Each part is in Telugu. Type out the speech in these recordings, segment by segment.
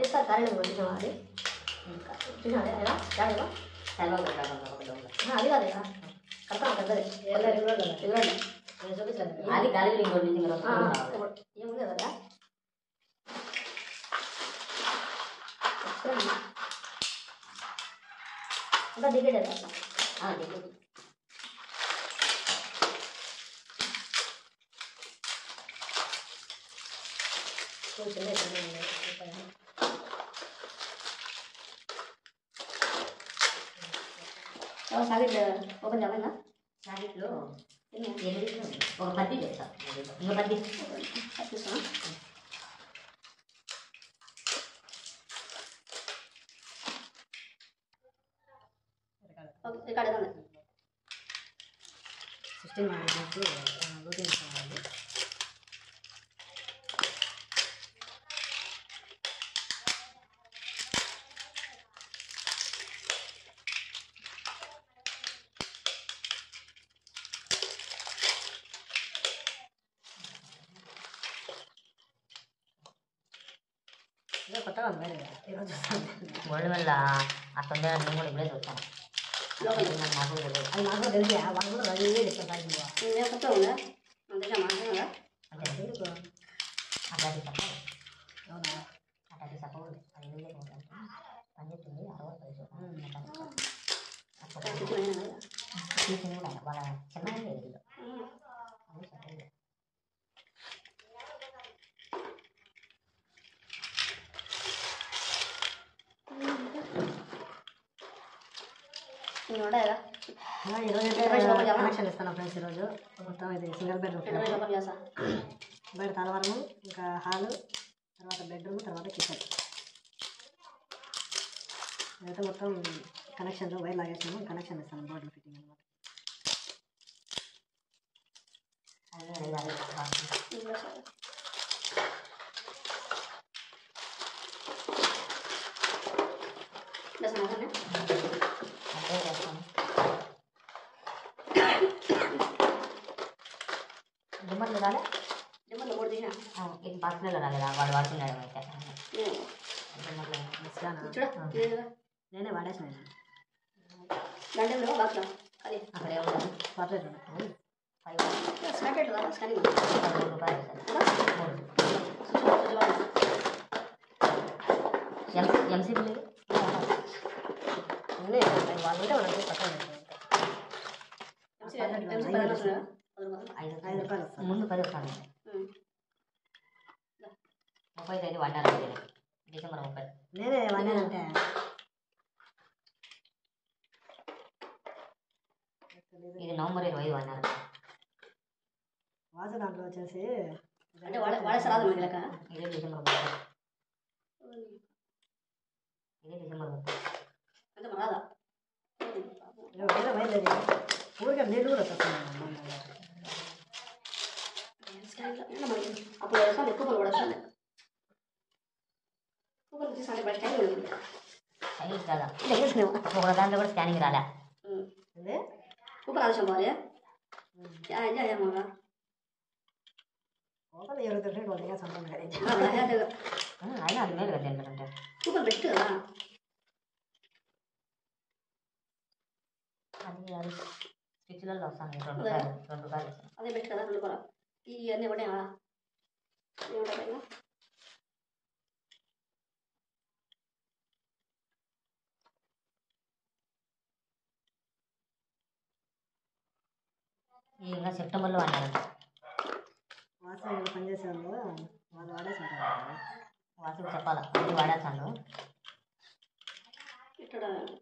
చూస్తారు కరెంట్ చూసినావా అది చూసినావా ఎలా జాగ్రత్త సెలవు పెట్టాలి ఒక దొంగ. అది కాదు కదా కడతాం పెద్దది ఇవ్వండి అది కలిపి ఇంకోటి నుంచి ఇంకో ఆ, స్పూన్ రావాలి. ఇప్పుడు ఏముంది కదా ఇంకా దిగేది కదా ఆ, దిగు. కూర్చుంది సాగిట్ ఓపెన్ చేయాలి సాగిట్లో ఎనిమిది ఉంది. ఒక పది చెప్తా ఇంకో పది చూస్తాను ఓకే రికార్డ్ ఏదో సిస్టమ్ మేనేజ్మెంట్ రూటీన్ కావాలి ఇదే కొత్తగా ఉంది వేరే ఈరోజు వరల్డ్ వల్ల ఆ తొందర నేను కూడా ఇప్పుడే చూస్తాను లోపల నాకు నాకు తెలియదు. అది నాకు కూడా తెలిసి వాళ్ళు కూడా రెడీ చెప్తాను నేను కొత్త ఉందా అంతే మాట్లాడాలా అంటే అట్లాంటి తప్ప అవునా అట్లాంటి తప్ప ఉంది అది ఎందుకు లేకుండా పని చెప్తుంది అరవై పైసలు టీచింగ్ కూడా వాళ్ళ చెన్నై లేదు అది చెప్పలేదు నేను ఉండదా ఈరోజు అయితే ఇరవై రూపాయలు జమ. కనెక్షన్ ఇస్తాను ఫ్రెండ్స్ ఈరోజు మొత్తం ఇది సింగిల్ బెడ్రూమ్ ఇరవై రూపాయలు చేస్తా బయట తలవరము ఇంకా హాలు తర్వాత బెడ్రూమ్ తర్వాత కిచెన్ ఇదైతే మొత్తం కనెక్షన్ వైర్ లాగేసాము కనెక్షన్ ఇస్తాను బోర్డు ఫిట్టింగ్ అనమాట అది అది కాదు. దసరా అదే చేస్తాను దిమ్మలు రాలే డిమ్మర్లో మూడు తీసిన ఆ, ఇది బాక్స్లలో రాలేదా వాడు వాడుతున్నాడు అయితే దిమ్మలు ఇస్తాను చూడ ఇది నేనే వాడేసిన దండంలో బాక్స్లో అది అక్కడ ఏముంది పర్లేదు ఫైవ్ స్టార్ట్ అవుతుంది కదా స్కానింగ్ పదమూడు రూపాయలు సార్ మూడు ఎంసీ ఎంసీబీ లేదు నేనే వాళ్ళు ఉంటే వాళ్ళకి పక్కన ఎంసీ పది వస్తున్నాయా పది రూపాయలు ఐదు ఐదు రూపాయలు వస్తాను ముందు పది వస్తాను ఉమ్. ముప్పై తేదీ వాడారు అది. డిసెంబర్ ముప్పై నేనే వాడానంటే ఇది నవంబర్ ఇరవై ఐదు వాడినారు వాసు దాంట్లో వచ్చేసి అంటే వాడే వాడేస్తే రాదు మనకి లెక్క ఇదే డిసెంబర్ ముప్పై ఇదే డిసెంబర్ ముప్పై అంటే మన రాదా ఇరవై వేలు బయలుదేరి ఊరికే నీళ్ళు కూడా వస్తున్నాయి అంటే మనకి అప్పుడు వస్తాను ఎక్కువ పనులు పడొస్తాను ఎక్కువ పనులు తీసాను బట్ టైం ఉంటుంది సైన్స్ కదా ఒక దాంట్లో కూడా స్కానింగ్ రాలే అదే కూపన్ ఆదేశం పోవాలి యా యా యా మగా ఓపెన్ ఎవరు తెలిసి వాళ్ళు ఇంకా సంతం కానీ ఉమ్, అయినా అది మేలు కదా ఎందుకంటే కూపన్ బెస్ట్ కదా అది అది స్విచ్లలో వస్తాను రెండు రూపాయలు రెండు రూపాయలు వస్తాను అదే బెస్ట్ కదా రెండు కూడా ఈ అన్నీ ఒకటే కదా ఏముంటుంది ఇంకా ఈ ఇంకా సెప్టెంబర్లో వాడినారంట వాసు వీళ్ళు పనిచేసే వాళ్ళు వాళ్ళు వాడేసి ఉంటారు వాసుకు చెప్పాలా అది వాడేస్తాను ఇక్కడ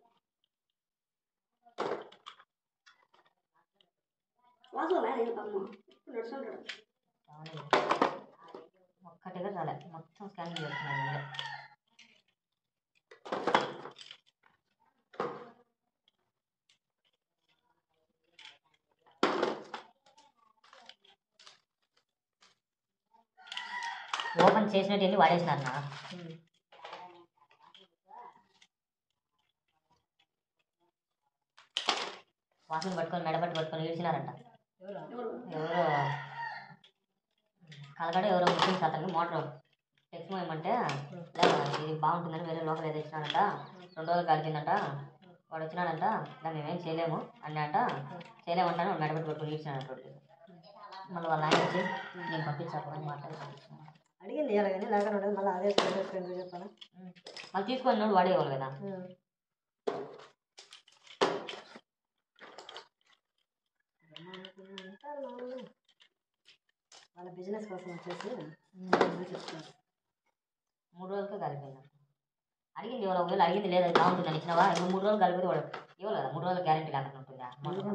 వాసు నేను అమ్మ నడుచుంటాడు అవును. ఒక్కటిగా రాలే మొత్తం స్కానింగ్ చేస్తున్నాను ఇంకా ఓపెన్ చేసినట్టు వెళ్ళి వాడేసినారు నా వాసన పట్టుకొని మెడపట్టి పట్టుకొని ఏడ్చినారంట ఎవరు ఎవరు ఎవరో కలగడ ఎవరో ముస్లిమ్స్ అతనికి మోటార్ తెచ్చుకోమంటే లేదా ఇది బాగుంటుందని వేరే లోకల్ ఏదో ఇచ్చినాడంట రెండు రోజులు కలిపిందంట వాడు వచ్చినాడంట ఇలా మేమేం చేయలేము అన్నాట చేయలేమంటాను వాడు మెడబెట్టి పట్టుకుని ఇచ్చినాడంట వాడికి. మళ్ళీ వాళ్ళ ఆయన వచ్చి నేను పంపించకపోని మాట్లాడి పంపించాను అడిగింది ఇవ్వాలి కానీ లేకుండా ఉండదు మళ్ళీ అదే ఎందుకు చెప్పాను మళ్ళీ తీసుకొని వాడేవాళ్ళు కదా వాళ్ళ బిజినెస్ కోసం వచ్చేసి చెప్తారు మూడు రోజులకే కలిపింది అడిగింది ఇవాళ ఒకవేళ అడిగింది లేదా ఇది బాగుంటుందని ఇచ్చినావా ఇంకా మూడు రోజులు కలిపితే వాడు ఇవ్వాలి కదా మూడు రోజులు గ్యారెంటీ లేకుండా ఉంటుందా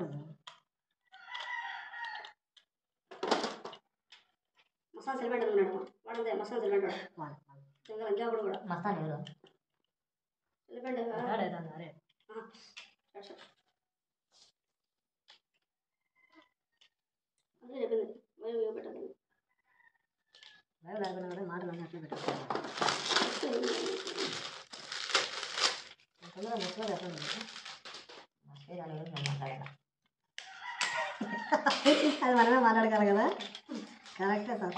మసాలా సెలిబెట్ ఉన్నాడు వాడంతే మసాలా సెలిబెట్ వాడు ఇంకా ఇంకా కూడా కూడా మస్తాన్ ఎవరు సెలిబెట్ అరే అదే చెప్పింది మేము పెట్టాలి లైవ్ లేకుండా కూడా మాటలు అన్నీ అట్లే పెట్టారు తొందరగా ముసలో చెప్పండి మస్తే దాని గురించి నేను మాట్లాడాను అది మనమే మాట్లాడగలం కదా కరెక్టే సార్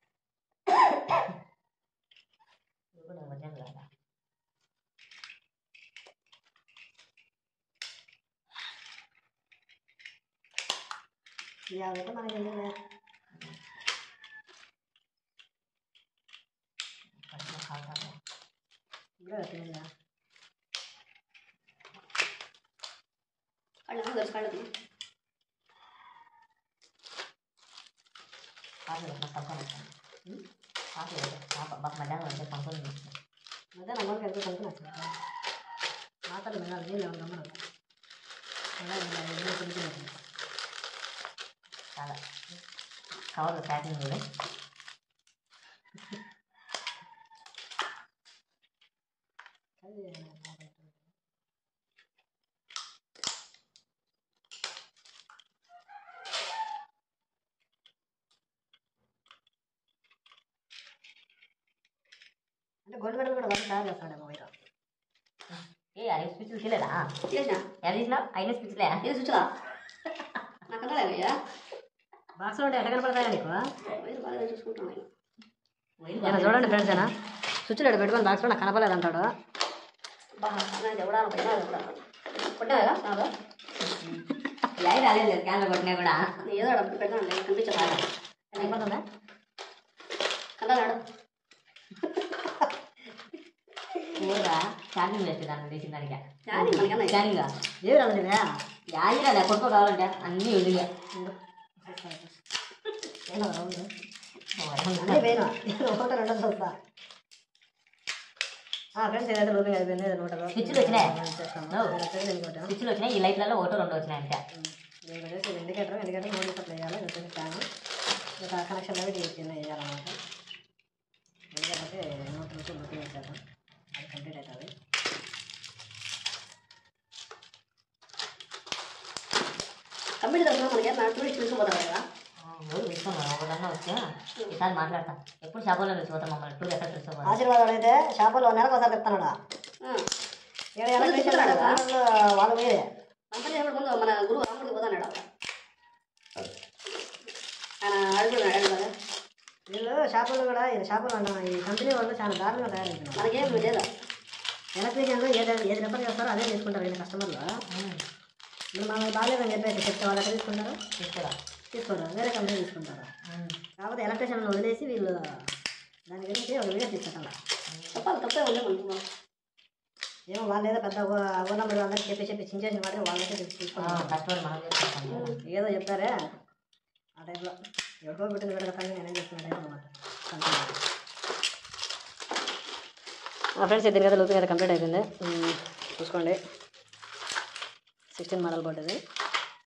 ఇది కూడా వచ్చాను కదా యాభై అయితే మనకి ఎందుకు లేదు ఫస్ట్ కావాలి ఇప్పుడే వచ్చిందా కళ్ళు తెలుసు కళ్ళు కాఫీ పెట్టిన సంపూర్ణ కాఫీ పెట్టిన మాకు మధ్యాహ్నం అంటే సంపూర్ణ మధ్యాహ్నం అమ్మకి వెళ్తే కొంచెం వచ్చింది మాటలు వినాలి నీళ్ళు ఏమన్నా నమ్మరు అలా ఇలా ఎన్నో కొంచెం వచ్చింది చాలా కవర్లో ప్యాకింగ్ ఉంది అది అంటే గోల్డ్ మెడల్ కూడా వాళ్ళు తయారు చేస్తాడేమో మీరు ఏ ఐదు స్పిచ్లు చేయలేదా చేసిన ఎలా తీసినా ఐదు స్పిచ్లే ఏది చూచా నాకు అర్థలేదయ్యా బాక్స్లో ఉంటే ఎట్ట కనపడతాయా నీకు వైరు బాగా చూసుకుంటాను నేను చూడండి ఫ్రెండ్స్ ఏనా స్విచ్ లేడు పెట్టుకొని బాక్స్లో నాకు కనపడలేదు అంటాడు బాగా నాకు ఎవడా పైన కూడా కొట్టాగా నాకు లైవ్ రాలేదు క్యాన్లో కొట్టినా కూడా నేను ఏదో డబ్బులు పెడతాను లేదు కనిపించదు అయిపోతుందా కన్నాడు కూరగా ఛార్జింగ్ వేస్తే దాన్ని తీసిన దానికి ఛార్జింగ్ మనకన్నా ఛార్జింగ్ ఏవి రాలేదువే యాజీరా కొట్టుకో కావాలంటే అన్నీ ఉండిగా ఏమో రౌండ్ అన్నీ వేను ఒకటి రెండు చూస్తా ఫ్రెండ్స్ ఏదైతే లోపింగ్ అయిపోయింది ఏదో నూట స్విచ్లు వచ్చినాయి? చేస్తాము ఇంకోటి స్విచ్లు వచ్చినాయి ఈ లైట్లలో ఒకటో రెండు వచ్చినాయి అంతే దీనికి వచ్చేసి ఇది ఇండికేటర్ ఇండికేటర్ మూడు సప్లై చేయాలి ఇది వచ్చేసి ఫ్యాన్ ఇంకా కనెక్షన్ అవి దీనికి చిన్న వేయాలన్నమాట ఇండికేటర్ అయితే నూట నుంచి బుకింగ్ చేసేద్దాం అది కంప్లీట్ అవుతుంది కంప్లీట్ దగ్గర మనకి నా టూరిస్ట్ తీసుకుపోతారు కదా ఎవరు పిలుచుకున్నాను ఒకటన్నా వచ్చా ఈసారి మాట్లాడతా ఎప్పుడు షాపులో పిలిచిపోతాం మమ్మల్ని టూర్ ఎక్కడ పిలుచుకోవాలి ఆశీర్వాదం అయితే షాపులో నెలకు ఒకసారి చెప్తాను ఏడు ఎలక్ట్రీషియన్ వాళ్ళు పోయేదే అంతా చెప్పడం ముందు మన గురువు రాముడికి పోతాడు ఆయన అడుగుతున్నాడు అడుగుతాడు వీళ్ళు షాపులు కూడా ఈ షాపులు అంటాం ఈ కంపెనీ వాళ్ళు చాలా దారుణంగా తయారు చేస్తున్నారు మనకేం లేదు ఎలక్ట్రీషియన్లు ఏది ఏది రిపేర్ చేస్తారో అదే తీసుకుంటారు వీళ్ళు కస్టమర్లు ఇప్పుడు మనం బాగాలేదని చెప్పేసి చెప్తే వాళ్ళు ఎక్కడ తీసుకుంటారు తీసుకురా తీసుకోరు వేరే కంపెనీ తీసుకుంటారు కాకపోతే ఎలక్ట్రీషియన్ వదిలేసి వీళ్ళు దాని గురించి ఒక వీడియో తీసుకుంటారు చెప్పాలి తప్పే ఉంది మనకు ఏమో వాళ్ళు ఏదో పెద్ద ఊళ్ళమ్మడు అందరికి చెప్పి చెప్పి చించేసిన వాటిని వాళ్ళకే తీసి తీసుకుంటారు కస్టమర్ మనం చేసుకుంటాం ఏదో చెప్తారే ఆ టైంలో ఎవరికో పెట్టిన పెడతాను నేనేం చెప్తున్న టైం అనమాట ఫ్రెండ్స్ దీని కదా లూపింగ్ అయితే కంప్లీట్ అయిపోయింది ఉమ్, చూసుకోండి సిక్స్టీన్ మోడల్ బోర్డు ఇది